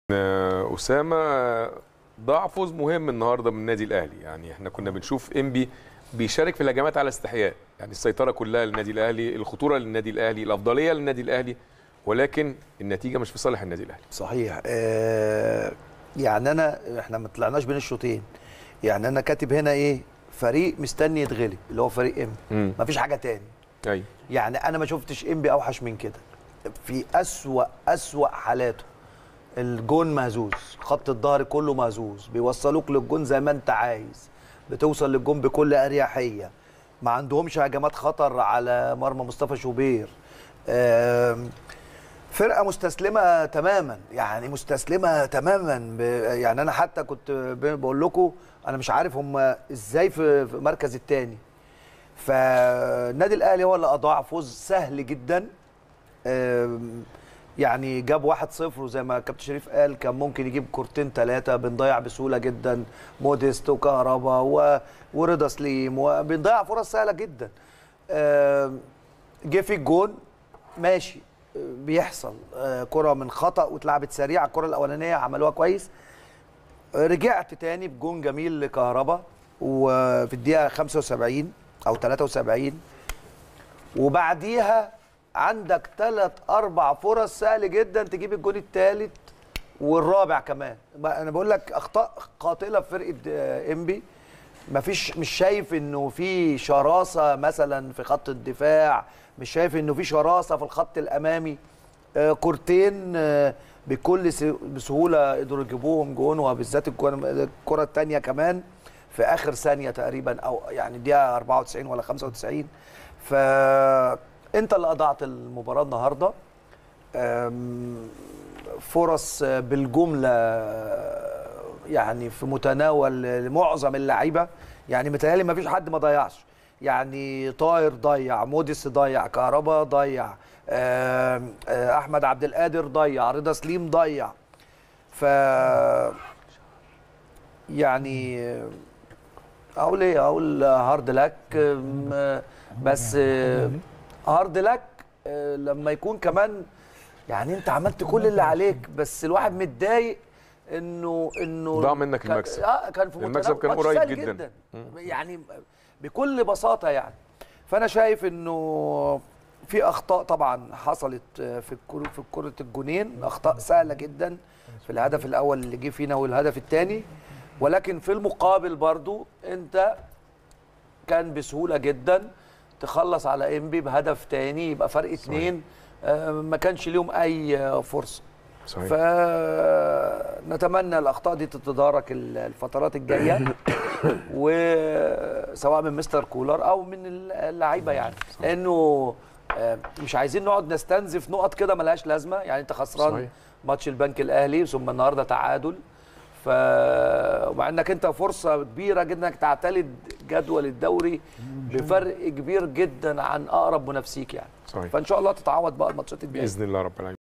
آه، اسامه ضاع فوز مهم النهارده من النادي الاهلي يعني احنا كنا بنشوف انبي بيشارك في الهجمات على استحياء يعني السيطره كلها للنادي الاهلي الخطوره للنادي الاهلي الافضليه للنادي الاهلي ولكن النتيجه مش في صالح النادي الاهلي صحيح آه يعني انا احنا ما طلعناش بين الشوطين يعني انا كاتب هنا ايه فريق مستني يتغلب اللي هو فريق مم. ام مفيش حاجه تاني ايوه يعني انا ما شفتش انبي اوحش من كده في اسوا اسوا حالاته الجون مهزوز خط الظهر كله مهزوز بيوصلوك للجون زي ما انت عايز بتوصل للجون بكل اريحيه ما عندهمش هجمات خطر على مرمى مصطفى شوبير آم، فرقه مستسلمه تماما يعني مستسلمه تماما ب- يعني انا حتى كنت ب- بقول لكم انا مش عارف هم ازاي في في المركز الثاني فالنادي الاهلي هو اللي اضاع فوز سهل جدا آم، يعني جاب 1-0 وزي ما كابتن شريف قال كان ممكن يجيب كورتين ثلاثه بنضيع بسهوله جدا موديست وكهربا و... ورضا سليم وبنضيع فرص سهله جدا آم، جه في الجون ماشي آه، بيحصل آه، كره من خطا واتلعبت سريعه الكره الاولانيه عملوها كويس رجعت تاني بجون جميل لكهربا وفي الدقيقه 75 او 73 وبعديها عندك ثلاث اربع فرص سهل جدا تجيب الجون الثالث والرابع كمان بقى انا بقول لك اخطاء قاتله في فرقه آه، انبي مفيش مش شايف انه في شراسه مثلا في خط الدفاع مش شايف انه في شراسه في الخط الامامي آه، كورتين آه، بكل س- بسهوله قدروا يجيبوهم جون وبالذات الكرة- الكره الثانيه كمان في اخر ثانيه تقريبا او يعني دقيقه 94 ولا 95 فانت اللي اضعت المباراه النهارده أم، فرص بالجمله يعني في متناول معظم اللعيبه يعني متهيألي ما فيش حد ما ضيعش يعني طاهر ضيع موديس ضيع كهربا ضيع أم، أه، احمد عبد القادر ضيع رضا سليم ضيع ف يعني اقول ايه اقول هارد لك أم، بس هارد لك أه، لما يكون كمان يعني انت عملت كل اللي عليك بس الواحد متضايق انه انه ضاع منك كان- المكسب. اه كان في المكسب متناول- كان ماتش قريب سهل جدا. يعني بكل بساطه يعني فانا شايف انه في اخطاء طبعا حصلت في الكرة في كره الجونين اخطاء سهله جدا في الهدف الاول اللي جه فينا والهدف الثاني ولكن في المقابل برضو انت كان بسهوله جدا تخلص على انبي بهدف تاني يبقى فرق اتنين آه، ما كانش ليهم اي آه، فرصه صحيح فنتمنى الاخطاء دي تتدارك ال- الفترات الجايه وسواء من مستر كولر او من اللعيبه يعني لانه آه، مش عايزين نقعد نستنزف نقط كده ملهاش لازمه يعني انت خسران صحيح. ماتش البنك الاهلي ثم النهارده تعادل ف ومع انك انت فرصه كبيره جدا انك تعتلي جدول الدوري بفرق كبير جدا عن اقرب منافسيك يعني صحيح فان شاء الله تتعوض بقى الماتشات الجايه باذن الله رب العالمين